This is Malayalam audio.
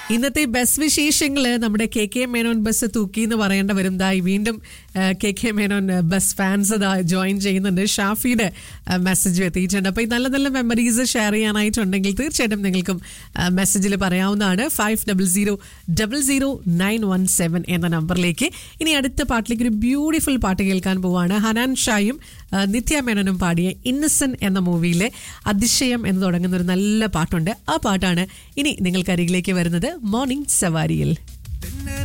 ഇന്നത്തെ ബസ് വിശേഷങ്ങള് നമ്മുടെ കെ കെ മേനോൻ ബസ് തൂക്കി എന്ന് പറയേണ്ട വരും ദായി വീണ്ടും കെ കെ മേനോൻ ആ, ബസ് ഫാൻസ് ദാ ജോയിൻ ചെയ്യുന്നുണ്ട് ഷാഫിയുടെ മെസ്സേജ് എത്തിയിട്ടുണ്ട് അപ്പോൾ ഈ നല്ല നല്ല മെമ്മറീസ് ഷെയർ ചെയ്യാനായിട്ടുണ്ടെങ്കിൽ തീർച്ചയായിട്ടും നിങ്ങൾക്കും മെസ്സേജിൽ പറയാവുന്നതാണ് five double zero double zero nine one seven എന്ന നമ്പറിലേക്ക് ഇനി അടുത്ത പാട്ടിലേക്ക് ഒരു ബ്യൂട്ടിഫുൾ പാട്ട് കേൾക്കാൻ പോവാണ് ഹനാൻ ഷായും ആ, നിത്യ മേനോനും പാടിയ ഇന്നസെൻ എന്ന മൂവിയിലെ അതിശയം എന്ന് തുടങ്ങുന്ന ഒരു നല്ല പാട്ടുണ്ട് ആ പാട്ടാണ് ഇനി നിങ്ങൾക്ക് അരികിലേക്ക് വരുന്നത് മോർണിംഗ് സവാരിയിൽ തെന്നൽ